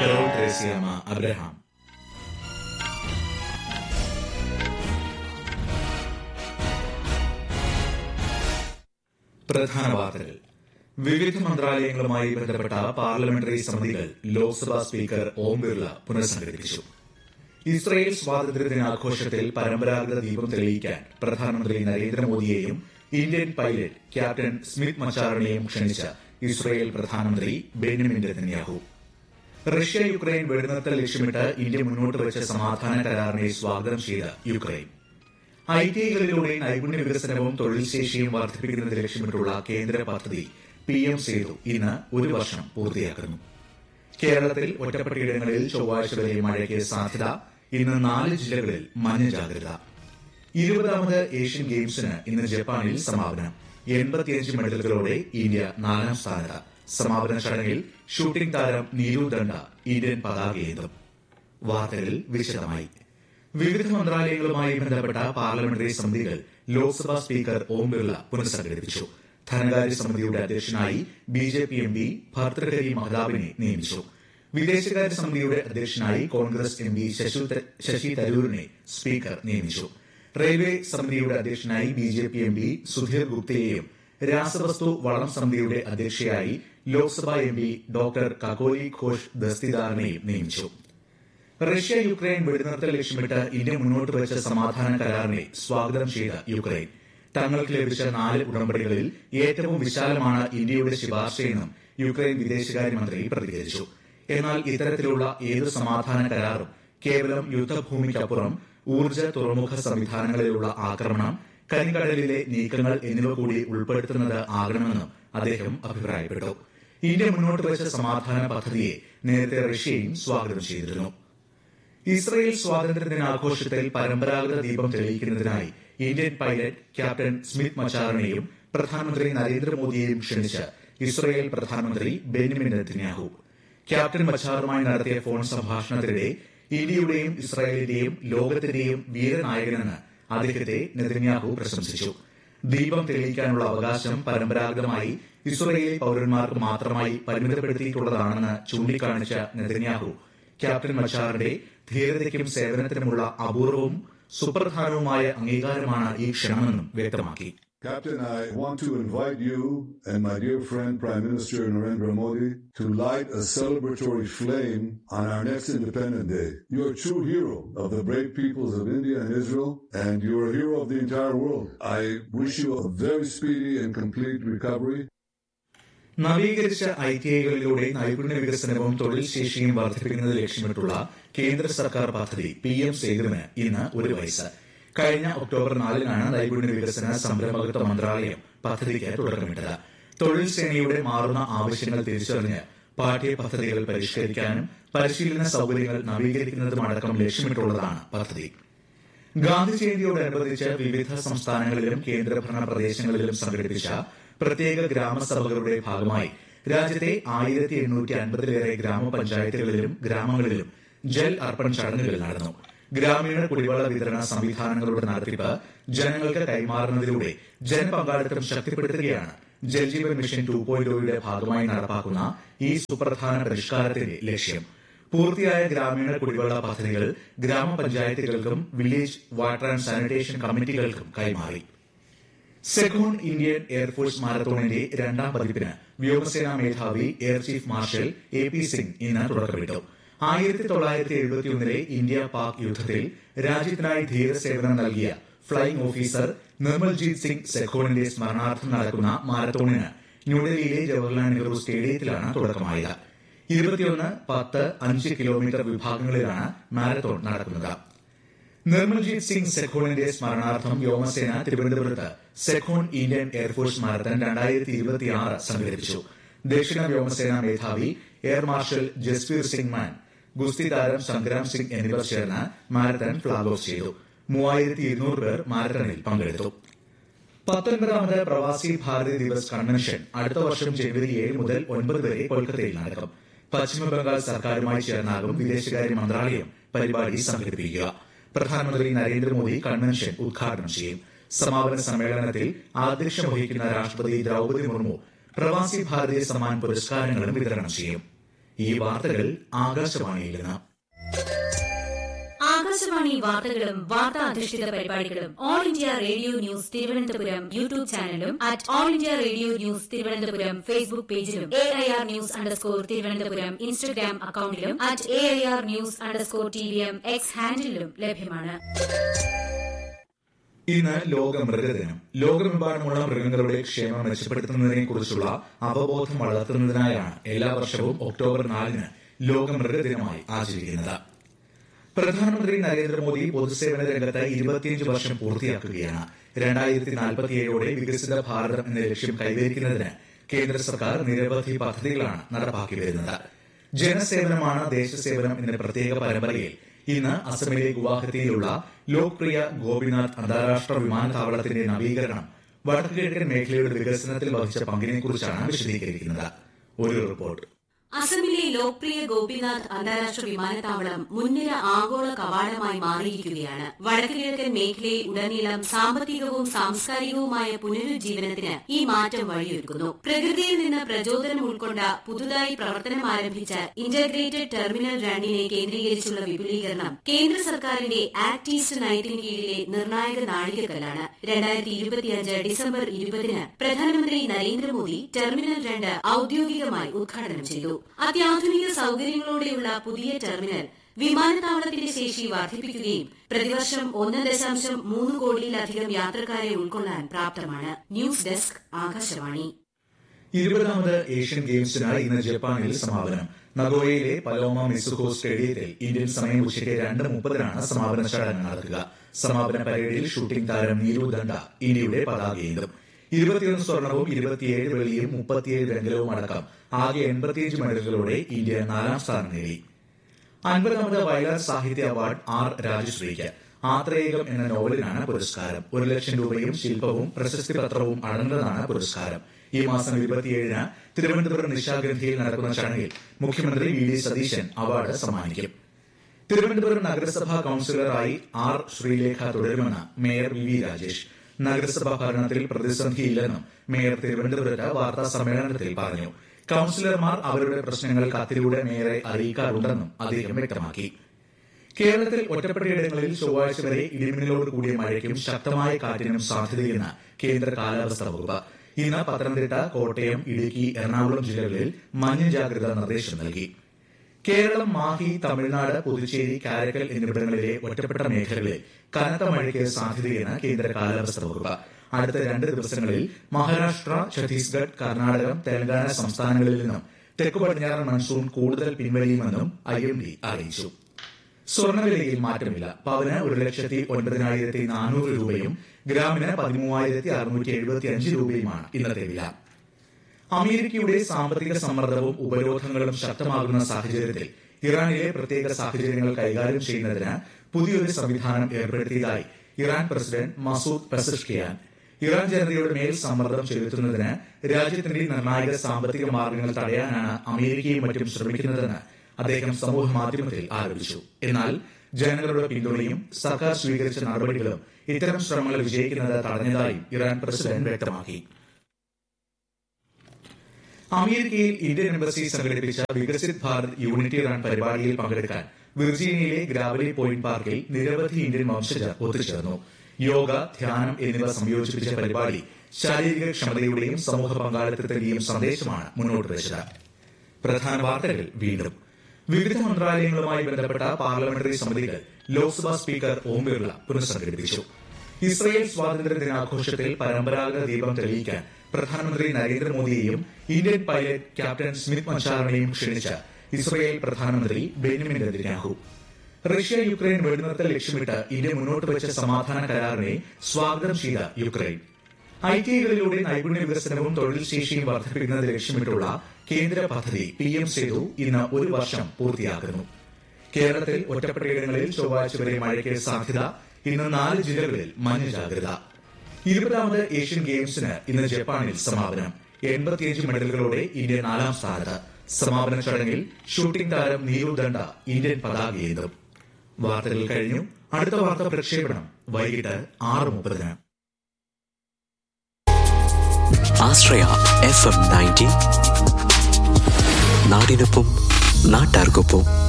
Carol Thresiamma Abraham പ്രധാന വാർത്തകൾ വിവിധ മന്ത്രാലയങ്ങളുമായി ബന്ധപ്പെട്ട പാർലമെന്ററി സമിതികൾ ലോക്സഭാ സ്പീക്കർ ഓം ബിർള പുനഃസംഘടിപ്പിച്ചു ഇസ്രയേൽ സ്വാതന്ത്ര്യ ദിനാഘോഷത്തിൽ പരമ്പരാഗത ദീപം തെളിയിക്കാൻ പ്രധാനമന്ത്രി നരേന്ദ്രമോദിയെയും ഇന്ത്യൻ പൈലറ്റ് ക്യാപ്റ്റൻ സ്മിത്ത് മച്ചാറിനെയും ക്ഷണിച്ച ഇസ്രയേൽ പ്രധാനമന്ത്രി ബെന്യമിൻ നെതന്യാഹു റഷ്യ യുക്രൈൻ വെടിനിർത്തൽ ലക്ഷ്യമിട്ട് ഇന്ത്യ മുന്നോട്ട് വെച്ച സമാധാന കരാറിനെ സ്വാഗതം ചെയ്ത യുക്രൈൻ ഐ ടി ഐകളിലൂടെ നൈപുണ്യ വികസനവും തൊഴിൽ ശേഷിയും വർദ്ധിപ്പിക്കുന്നത് ലക്ഷ്യമിട്ടുള്ള കേന്ദ്ര പദ്ധതി പി എം സേതു ഇന്ന് ഒരു വർഷം പൂർത്തിയാക്കുന്നു കേരളത്തിൽ ഒറ്റപ്പെട്ടയിടങ്ങളിൽ ചൊവ്വാഴ്ച വരെ മഴയ്ക്ക് സാധ്യത ഇന്ന് നാല് ജില്ലകളിൽ മഞ്ഞ ജാഗ്രത ഇരുപതാമത് ഏഷ്യൻ ഗെയിംസിന് ഇന്ന് ജപ്പാനിൽ സമാപനം എൺപത്തിയഞ്ച് മെഡലുകളോടെ ഇന്ത്യ നാലാം സ്ഥാനത്ത് സമാപന ചടങ്ങിൽ ഷൂട്ടിംഗ് താരം നീരു ദണ്ഡ ഇന്ത്യൻ പതാകയേന്തും വാർത്തകൾ വിശദമായി വിവിധ മന്ത്രാലയങ്ങളുമായി ബന്ധപ്പെട്ട പാർലമെന്ററി സമിതികൾ ലോക്സഭാ സ്പീക്കർ ഓം ബിർള പുനഃസംഘടിപ്പിച്ചു ധനകാര്യ സമിതിയുടെ അധ്യക്ഷനായി B J P M P Bhartruhari മഹ്താബിനെ നിയമിച്ചു വിദേശകാര്യ സമിതിയുടെ അധ്യക്ഷനായി കോൺഗ്രസ് എം പി ശശി തരൂരിനെ സ്പീക്കർ നിയമിച്ചു റെയിൽവേ സമിതിയുടെ അധ്യക്ഷനായി B J P M P Sudhir ഗുപ്തയെയും രാസവസ്തു വളം സമിതിയുടെ അധ്യക്ഷയായി Lok Sabha M P doctor Kakoli Ghosh ദസ്തിദാറിനെയും നിയമിച്ചു റഷ്യ യുക്രൈൻ വെടിനിർത്തൽ ലക്ഷ്യമിട്ട് ഇന്ത്യ മുന്നോട്ട് വെച്ച സമാധാന കരാറിനെ സ്വാഗതം ചെയ്ത യുക്രൈൻ തങ്ങൾക്ക് ലഭിച്ച നാല് ഉടമ്പടികളിൽ ഏറ്റവും വിശാലമാണ് ഇന്ത്യയുടെ ശുപാർശയെന്നും യുക്രൈൻ വിദേശകാര്യമന്ത്രി പ്രതികരിച്ചു എന്നാൽ ഇത്തരത്തിലുള്ള ഏത് സമാധാന കരാറും കേവലം യുദ്ധഭൂമിക്കപ്പുറം ഊർജ്ജ തുറമുഖ സംവിധാനങ്ങളിലുള്ള ആക്രമണം കരിങ്കടലിലെ നീക്കങ്ങൾ എന്നിവ കൂടി ഉൾപ്പെടുത്തുന്നത് ആകണമെന്നും അദ്ദേഹം അഭിപ്രായപ്പെട്ടു ഇന്ത്യ മുന്നോട്ട് വെച്ച സമാധാന പദ്ധതിയെ നേരത്തെ റഷ്യയും സ്വാഗതം ചെയ്തിരുന്നു ഇസ്രയേൽ സ്വാതന്ത്ര്യ ദിനാഘോഷത്തിൽ പരമ്പരാഗത ദീപം തെളിയിക്കുന്നതിനായി ഇന്ത്യൻ പൈലറ്റ് ക്യാപ്റ്റൻ സ്മിത്ത് മച്ചാറിനെയും പ്രധാനമന്ത്രി നരേന്ദ്രമോദിയെയും ക്ഷണിച്ച് ഇസ്രയേൽ പ്രധാനമന്ത്രി ബെന്യമിൻ നെതന്യാഹു ക്യാപ്റ്റൻ മച്ചാറുമായി നടത്തിയ ഫോൺ സംഭാഷണത്തിനിടെ ഇന്ത്യയുടെയും ഇസ്രായേലിന്റെയും ലോകത്തിന്റെയും വീരനായകനെന്ന് അദ്ദേഹത്തെ നെതന്യാഹു പ്രശംസിച്ചു ദീപം തെളിയിക്കാനുള്ള അവകാശം പരമ്പരാഗതമായി ഇസ്രയേലി പൌരന്മാർക്ക് മാത്രമായി പരിമിതപ്പെടുത്തിയിട്ടുള്ളതാണെന്ന് ചൂണ്ടിക്കാണിച്ച നെതന്യാഹു ക്യാപ്റ്റൻ മച്ചാറിന്റെ ധീരതയ്ക്കും സേവനത്തിനുമുള്ള അപൂർവവും സുപ്രധാനവുമായ അംഗീകാരമാണ് ഈ ക്ഷണമെന്നും വ്യക്തമാക്കി Captain, I want to invite you and my dear friend Prime Minister Narendra Modi to light a celebratory flame on our next Independence Day. You're a true hero of the brave peoples of India and Israel, and you're a hero of the entire world. I wish you a very speedy and complete recovery. നവീകരിച്ച I T ഐകളിലൂടെ നൈപുണ്യ വികസനവും തൊഴിൽ ശേഷിയും വർദ്ധിപ്പിക്കുന്നത് ലക്ഷ്യമിട്ടുള്ള കേന്ദ്ര സർക്കാർ പദ്ധതി പി എം സേതുവിന് ഇന്ന് ഒരു വയസ്സ് കഴിഞ്ഞ ഒക്ടോബർ നാലിനാണ് നൈപുണ്യ വികസന സംരംഭകത്വ മന്ത്രാലയം പദ്ധതിക്ക് തുടക്കമിട്ടത് തൊഴിൽ സേനയുടെ മാറുന്ന ആവശ്യങ്ങൾ തിരിച്ചറിഞ്ഞ് പാഠ്യ പദ്ധതികൾ പരിഷ്കരിക്കാനും പരിശീലന സൌകര്യങ്ങൾ നവീകരിക്കുന്നതുമടക്കം ലക്ഷ്യമിട്ടുള്ളതാണ് പദ്ധതി ഗാന്ധി ജയന്തിയോടനുബന്ധിച്ച് വിവിധ സംസ്ഥാനങ്ങളിലും കേന്ദ്രഭരണ പ്രദേശങ്ങളിലും സംഘടിപ്പിച്ച പ്രത്യേക ഗ്രാമസഭകളുടെ ഭാഗമായി രാജ്യത്തെ ആയിരത്തി എണ്ണൂറ്റി അൻപതിലേറെ ഗ്രാമപഞ്ചായത്തുകളിലും ഗ്രാമങ്ങളിലും ജൽ അർപ്പൺ ചടങ്ങുകൾ നടന്നു ഗ്രാമീണ കുടിവെള്ള വിതരണ സംവിധാനങ്ങളുടെ നടത്തിപ്പ് ജനങ്ങൾക്ക് കൈമാറുന്നതിലൂടെ ജനപങ്കാളിത്തം ശക്തിപ്പെടുത്തുകയാണ് ജൽജീവൻ മിഷൻ ടു പോയിന്റോയുടെ ഭാഗമായി നടപ്പാക്കുന്ന ഈ സുപ്രധാന പരിഷ്കാരത്തിന്റെ ലക്ഷ്യം പൂർത്തിയായ ഗ്രാമീണ കുടിവെള്ള പദ്ധതികൾ ഗ്രാമപഞ്ചായത്തുകൾക്കും വില്ലേജ് വാട്ടർ ആൻഡ് സാനിറ്റേഷൻ കമ്മിറ്റികൾക്കും കൈമാറി സെക്കോൺ ഇന്ത്യൻ എയർഫോഴ്സ് മാരത്തോണിന്റെ രണ്ടാം പതിപ്പിന് വ്യോമസേനാ മേധാവി air chief marshal A P Singh ഇന്ന് തുടക്കമിട്ടു ആയിരത്തി തൊള്ളായിരത്തി എഴുപത്തിയൊന്നിലെ ഇന്ത്യ പാക് യുദ്ധത്തിൽ രാജ്യത്തിനായി ധീരസേവനം നൽകിയ ഫ്ളൈയിംഗ് ഓഫീസർ നിർമ്മൽജീത് സിംഗ് സെഖോണിന്റെ സ്മരണാർത്ഥം നടക്കുന്ന മാരത്തോണിന് ന്യൂഡൽഹിയിലെ ജവഹർലാൽ നെഹ്റു സ്റ്റേഡിയത്തിലാണ് തുടക്കമായത് ഇരുപത്തിയൊന്ന് പത്ത് അഞ്ച് കിലോമീറ്റർ വിഭാഗങ്ങളിലാണ് മാരത്തോൺ നടക്കുന്നത് നിർമ്മൽജീത് സിംഗ് സെഖോണിന്റെ സ്മരണാർത്ഥം വ്യോമസേന തിരുവനന്തപുരത്ത് സെഖോൺ ഇന്ത്യൻ എയർഫോഴ്സ് മാരത്തൺ രണ്ടായിരത്തി ഇരുപത്തിയാറ് സംഘടിപ്പിച്ചു ദക്ഷിണ വ്യോമസേന മേധാവി എയർ മാർഷൽ ജസ്വീർ സിംഗ് മാൻ ഗുസ്തി താരം സംഗ്രാം സിംഗ് എന്നിവർ ചേർന്ന് മാരത്തൺ ഫ്ളാഗ് ഓഫ് ചെയ്തു മൂവായിരത്തി ഇരുന്നൂറ് പേർ മാരത്തണിൽ പങ്കെടുത്തു പത്തൊൻപതാമത് പ്രവാസി ഭാരതി ദിവസ് കൺവെൻഷൻ അടുത്ത വർഷം ജനുവരി ഏഴ് മുതൽ ഒൻപത് വരെ കൊൽക്കത്തയിൽ നടക്കും പശ്ചിമബംഗാൾ സർക്കാരുമായി ചേർന്നാകും വിദേശകാര്യ മന്ത്രാലയം പരിപാടി സംഘടിപ്പിക്കുക പ്രധാനമന്ത്രി നരേന്ദ്രമോദി കൺവെൻഷൻ ഉദ്ഘാടനം ചെയ്യും സമാപന സമ്മേളനത്തിൽ ആധ്യക്ഷം വഹിക്കുന്ന രാഷ്ട്രപതി ദ്രൌപദി മുർമു പ്രവാസി ഭാരതീയ സമ്മാൻ പുരസ്കാരങ്ങളും വിതരണം ചെയ്യും ഈ വാർത്തകൾ ആകാശവാണിയിൽ നിന്ന് ആകാശവാണി വാർത്തകളും വാർത്താ അധിഷ്ഠിത പരിപാടികളും all India radio news Thiruvananthapuram YouTube ചാനലും at all India radio news Thiruvananthapuram Facebook പേജിലും A I R news underscore Thiruvananthapuram Instagram അക്കൌണ്ടിലും at A I R news underscore T V M X ഹാൻഡിലും ലഭ്യമാണ് ഇന്ന് ലോക മൃഗദിനം ലോകമെമ്പാടുമുള്ള മൃഗങ്ങളുടെ ക്ഷേമം മെച്ചപ്പെടുത്തുന്നതിനെ കുറിച്ചുള്ള അവബോധം വളർത്തുന്നതിനായാണ് എല്ലാ വർഷവും ഒക്ടോബർ നാലിന് ലോക മൃഗദിനമായി ആചരിക്കുന്നത് പ്രധാനമന്ത്രി നരേന്ദ്രമോദി പൊതുസേവന രംഗത്ത് ഇരുപത്തിയഞ്ച് വർഷം പൂർത്തിയാക്കുകയാണ് രണ്ടായിരത്തി നാൽപ്പത്തിയേഴോടെ വികസിത ഭാരതം എന്ന ലക്ഷ്യം കൈവരിക്കുന്നതിന് കേന്ദ്ര സർക്കാർ നിരവധി പദ്ധതികളാണ് നടപ്പാക്കി വരുന്നത് ജനസേവനമാണ് ദേശസേവനം എന്ന പ്രത്യേക പരമ്പരയിൽ ഇന്ന് അസമിലെ ഗുവാഹത്തിയിലുള്ള ലോക്പ്രിയ ഗോപിനാഥ് അന്താരാഷ്ട്ര വിമാനത്താവളത്തിന്റെ നവീകരണം വടക്കുകിഴക്കൻ മേഖലയുടെ വികസനത്തിൽ വഹിച്ച പങ്കിനെക്കുറിച്ചാണ് വിശദീകരിക്കുന്നത് ഒരു റിപ്പോർട്ട് അസമിലെ ലോക്പ്രിയ ഗോപിനാഥ് അന്താരാഷ്ട്ര വിമാനത്താവളം മുൻനിര ആഗോള കവാടമായി മാറിയിരിക്കുകയാണ് വടക്കുകിഴക്കൻ മേഖലയിൽ ഉടനീളം സാമ്പത്തികവും സാംസ്കാരികവുമായ പുനരുജ്ജീവനത്തിന് ഈ മാറ്റം വഴിയൊരുക്കുന്നു പ്രകൃതിയിൽ നിന്ന് പ്രചോദനം ഉൾക്കൊണ്ട പുതുതായി പ്രവർത്തനം ആരംഭിച്ച ഇന്റഗ്രേറ്റഡ് ടെർമിനൽ രണ്ടിനെ കേന്ദ്രീകരിച്ചുള്ള വിപുലീകരണം കേന്ദ്ര സർക്കാരിന്റെ ആക്ട് ഈസ്റ്റ് നയത്തിന് കീഴിലെ നിർണായക നാഴികക്കല്ലാണ് രണ്ടായിരത്തി ഇരുപത്തിയഞ്ച് ഡിസംബർ ഇരുപതിന് പ്രധാനമന്ത്രി നരേന്ദ്രമോദി ടെർമിനൽ രണ്ട് ഔദ്യോഗികമായി ഉദ്ഘാടനം ചെയ്തു അത്യാധുനിക സൌകര്യങ്ങളോടെയുള്ള പുതിയ ടെർമിനൽ വിമാനത്താവളത്തിന്റെ ശേഷി വർദ്ധിപ്പിക്കുകയും പ്രതിവർഷം ഒന്ന് ദശാംശം മൂന്ന് കോടിയിലധികം യാത്രക്കാരെ ഉൾക്കൊള്ളാൻ പ്രാപ്തമാണ് ന്യൂസ് ഡെസ്ക് ആകാശവാണി ഇരുപതാമത് ഏഷ്യൻ ഗെയിംസിനായി ഇന്ന് ജപ്പാനിൽ സമാപനം നഗോയയിലെ പലോമ മിസുഹോ സ്റ്റേഡിയത്തിൽ ഇന്ത്യൻ സമയം ഉച്ചയ്ക്ക് രണ്ട് മുപ്പതിനാണ് സമാപന ചടങ്ങ് നടക്കുക സമാപന പരേഡിൽ ഷൂട്ടിംഗ് താരം നീരു ദണ്ഡ ഇന്ത്യയുടെ പതാകയേന്തും ഇരുപത്തിയൊന്ന് സ്വർണവും ഇരുപത്തിയേഴ് വെള്ളിയും മുപ്പത്തിയേഴ് വെങ്കലവും അടക്കം ആകെ എൺപത്തിയഞ്ച് മെഡലുകളോടെ ഇന്ത്യ നാലാം സ്ഥാനം നേടി അൻപതാമത് വയലാർ സാഹിത്യ അവാർഡ് ആർ രാജശ്രീക്ക് ആത്രേയകം എന്ന നോവലിനാണ് പുരസ്കാരം ഒരു ലക്ഷം രൂപയും ശില്പവും പ്രശസ്തി പത്രവും അടങ്ങുന്നതാണ് പുരസ്കാരം ഈ മാസം ഇരുപത്തിയേഴിന് തിരുവനന്തപുരം നിശാഗന്ധിയിൽ നടക്കുന്ന ചടങ്ങിൽ മുഖ്യമന്ത്രി വി ഡി സതീശൻ അവാർഡ് സമ്മാനിക്കും തിരുവനന്തപുരം നഗരസഭാ കൌൺസിലറായി ആർ ശ്രീലേഖ തുടരുമെന്ന് മേയർ വി വി രാജേഷ് നഗരസഭാ ഭരണത്തിൽ പ്രതിസന്ധിയില്ലെന്നും മേയർ തിരുവനന്തപുരത്ത് വാർത്താ സമ്മേളനത്തിൽ പറഞ്ഞു കൌൺസിലർമാർ അവരുടെ പ്രശ്നങ്ങൾ കത്തിലൂടെ മേയറെ അറിയിക്കാറുണ്ടെന്നും അദ്ദേഹം വ്യക്തമാക്കി കേരളത്തിൽ ഒറ്റപ്പെട്ടയിടങ്ങളിൽ ചൊവ്വാഴ്ച വരെ ഇടിമിന്നലോട് കൂടിയ മഴയ്ക്കും ശക്തമായ കാറ്റിനും സാധ്യതയെന്ന് കേന്ദ്ര കാലാവസ്ഥാ വകുപ്പ് ഇന്ന് പത്തനംതിട്ട കോട്ടയം ഇടുക്കി എറണാകുളം ജില്ലകളിൽ മഞ്ഞ ജാഗ്രതാ നിർദ്ദേശം നൽകി കേരളം മാഹി തമിഴ്നാട് പുതുച്ചേരി കാരക്കൽ എന്നിവിടങ്ങളിലെ ഒറ്റപ്പെട്ട മേഖലകളിൽ കനത്ത മഴയ്ക്ക് സാധ്യതയെന്ന് കേന്ദ്ര കാലാവസ്ഥാ വകുപ്പ് അടുത്ത രണ്ട് ദിവസങ്ങളിൽ മഹാരാഷ്ട്ര ഛത്തീസ്ഗഡ് കർണാടകം തെലങ്കാന സംസ്ഥാനങ്ങളിൽ നിന്നും തെക്കു പടിഞ്ഞാറൻ മൺസൂൺ കൂടുതൽ പിൻവലിയുമെന്നും ഐ എം ഡി അറിയിച്ചു സ്വർണ്ണവിലയിൽ മാറ്റമില്ല പവന് ഒരു ലക്ഷത്തി ഒൻപതിനായിരത്തി നാനൂറ് രൂപയും ഗ്രാമിന് പതിമൂവായിരത്തി അറുന്നൂറ്റി എഴുപത്തി അഞ്ച് രൂപയുമാണ് ഇന്നത്തെ വില അമേരിക്കയുടെ സാമ്പത്തിക സമ്മർദ്ദവും ഉപരോധങ്ങളും ശക്തമാകുന്ന സാഹചര്യത്തിൽ ഇറാനിലെ പ്രത്യേക സാഹചര്യങ്ങൾ കൈകാര്യം ചെയ്യുന്നതിന് പുതിയൊരു സംവിധാനം ഏർപ്പെടുത്തിയതായി Iran president Masoud Pezeshkian Iran ജനതയുടെ മേൽ സമ്മർദ്ദം ചെലുത്തുന്നതിന് രാജ്യത്തിന്റെ നിർണായക സാമ്പത്തിക മാർഗങ്ങൾ തടയാനാണ് അമേരിക്കയും മറ്റും ശ്രമിക്കുന്നതെന്ന് അദ്ദേഹം സമൂഹ മാധ്യമത്തിൽ ആരോപിച്ചു എന്നാൽ ജനങ്ങളുടെ പിന്തുണയും സർക്കാർ സ്വീകരിച്ച നടപടികളും ഇത്തരം ശ്രമങ്ങൾ വിജയിക്കുന്നത് തടഞ്ഞതായും ഇറാൻ പ്രസിഡന്റ് വ്യക്തമാക്കി അമേരിക്കയിൽ ഇന്ത്യൻ എംബസി സംഘടിപ്പിച്ച വികസിത് ഭാരത് യൂണിറ്റി റൺ പരിപാടിയിൽ പങ്കെടുക്കാൻ വിർജീനിയയിലെ ഗ്രാവലി പോയിന്റ് പാർക്കിൽ നിരവധി ഇന്ത്യൻ വംശജർ ഒത്തുചേർന്നു യോഗ ധ്യാനം എന്നിവ സംയോജിപ്പിച്ച പരിപാടി ശാരീരിക ക്ഷമതയുടെയും സമൂഹ പങ്കാളിത്തത്തിന്റെയും സന്ദേശമാണ് മുന്നോട്ട് വെച്ചത് പ്രധാന വാർത്തകൾ വീണ്ടും വിവിധ മന്ത്രാലയങ്ങളുമായി ബന്ധപ്പെട്ട പാർലമെന്ററി സമിതികൾ ലോക്സഭാ സ്പീക്കർ ഓം ബിർള പുനഃസംഘടിപ്പിച്ചു ഇസ്രയേൽ സ്വാതന്ത്ര്യ ദിനാഘോഷത്തിൽ പരമ്പരാഗത ദീപം തെളിയിക്കാൻ പ്രധാനമന്ത്രി നരേന്ദ്രമോദിയെയും ഇന്ത്യൻ പൈലറ്റ് ക്യാപ്റ്റൻ സ്മിത് മച്ചാറിനെയും ക്ഷണിച്ച ഇസ്രയേൽ പ്രധാനമന്ത്രി ബെന്യമിൻ നെതന്യാഹു റഷ്യ യുക്രൈൻ വെടിനിർത്തൽ ലക്ഷ്യമിട്ട് ഇന്ത്യ മുന്നോട്ട് വെച്ച സമാധാന കരാറിനെ സ്വാഗതം ചെയ്ത യുക്രൈൻ ഐ ടി ഐകളിലൂടെ നൈപുണ്യ വികസനവും തൊഴിൽ ശേഷിയും വർദ്ധിപ്പിക്കുന്നത് ലക്ഷ്യമിട്ടുള്ള കേന്ദ്ര പദ്ധതി പി എം സേതു ഇന്ന് ഒരു വർഷം പൂർത്തിയാക്കുന്നു കേരളത്തിൽ ഒറ്റപ്പെട്ടയിടങ്ങളിൽ ചൊവ്വാഴ്ച വരെ മഴയ്ക്ക് സാധ്യത ഇന്ന് നാല് ജില്ലകളിൽ മഞ്ഞ ജാഗ്രത ഇരുപതാമത് ഏഷ്യൻ ഗെയിംസിന് ഇന്ന് ജപ്പാനിൽ സമാപനം എൺപത്തിയഞ്ച് മെഡലുകളോടെ ഇന്ത്യ നാലാം സ്ഥാനത്ത് സമാപന ചടങ്ങിൽ ഷൂട്ടിംഗ് താരം നീരു ദണ്ഡ ഇന്ത്യൻ പതാകയേന്തും വാർത്തകൾ കഴിഞ്ഞു അടുത്ത വാർത്ത പ്രക്ഷേപണം വൈകിട്ട് ആറ് മുപ്പതിന് ആശ്രയ എഫ് എം നയൻറ്റി നാടിനൊപ്പം നാട്ടാർക്കൊപ്പം